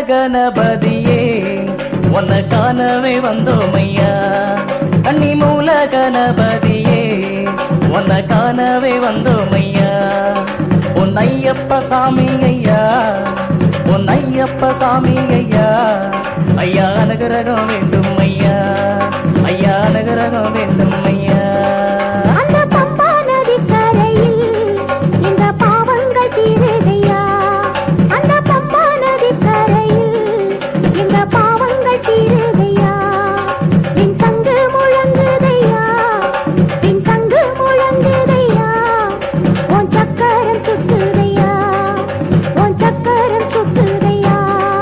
கணபதியே உன்னை காணவே வந்தோம் ஐயா கன்னி மூல கணபதியே உன்னை காணவே வந்தோம் ஐயா உன் ஐயப்ப சாமி ஐயா உன் ஐயப்ப சாமி ஐயா ஐயா அனுகிரகம் வேண்டும் ஐயா ஐயா அனுகிரகம் வேண்டும் ஐயா அந்த பம்பா நதி கரையில் இந்த பாவங்கள் தீருதையா அந்த பம்பா நதி கரையில் இந்த பாவங்கள் தீருதையா பின் சங்கு முழங்குதையா பின் சங்கு முழங்குதையா உன் சக்கரம் சுற்றுதையா உன் சக்கரம் சுற்றுதையா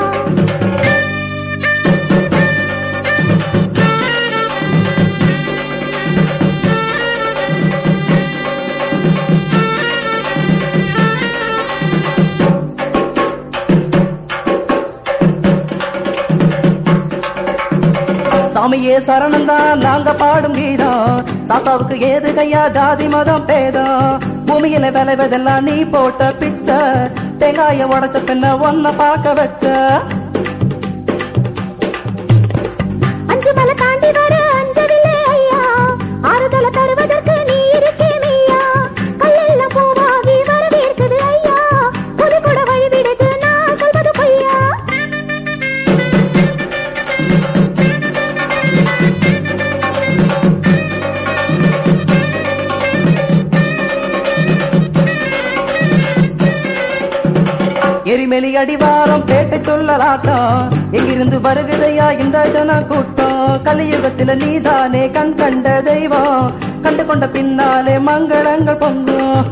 சாமியே சரணம் தான் நாங்க பாடும் கீதம் சாத்தாவுக்கு ஏது கையா ஜாதி மதம் பேதம் பூமியில விளைவதெல்லாம் நீ போட்ட பிச்சை தேங்காய உடைச்ச பின்ன ஒன்ன பார்க்க வச்ச அஞ்சு மலை தாண்டி வர அஞ்சவில்லை ஐயா ஆறுதல தருவதற்கு நீ இருக்கே மெய்யா கையெல்லாம் பூவாகி வரவேற்குது ஐயா புது கூட வழிவிடுது நான் சொல்வது பொய்யா எரிமெலி அடிவாரம் கேட்டு சொல்லலாட்டம் எங்கிருந்து வருகுதையா இந்த ஜன கூட்டம் கலியுகத்தில நீதானே கண் கண்ட தெய்வம் கண்டு கொண்ட பின்னாலே மங்களங்கள் பொங்கும்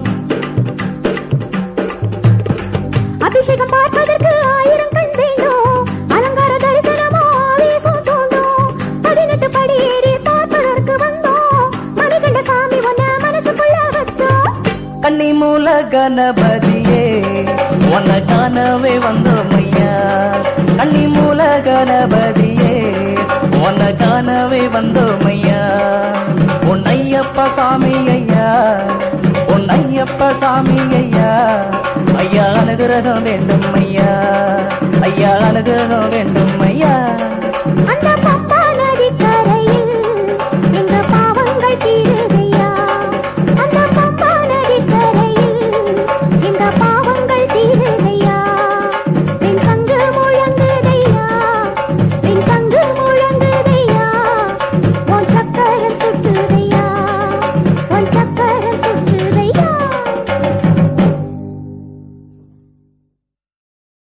அபிஷேகம் பார்ப்பதற்கு ஆயிரம் கண் வேண்டும் அலங்கார தரிசனமோ ஆவேசம் தோன்றும் பதினெட்டு படி ஏறி பார்ப்பதற்கு வந்தோம் மணிகண்ட சாமி ஒன்ன மனசுக்குள்ள வச்சோம் கன்னி மூல கணபதியே உன்னை காணவே வந்தோம் ஐயா கன்னி மூல கணபதியே உன்னை காணவே வந்தோம் ஐயா உன் ஐயப்ப சாமி ஐயா உன் ஐயப்ப சாமி ஐயா ஐயா அனுகிரகம் வேண்டும் ஐயா ஐயா அனுகிரகம் வேண்டும் ஐயா அந்த பம்பா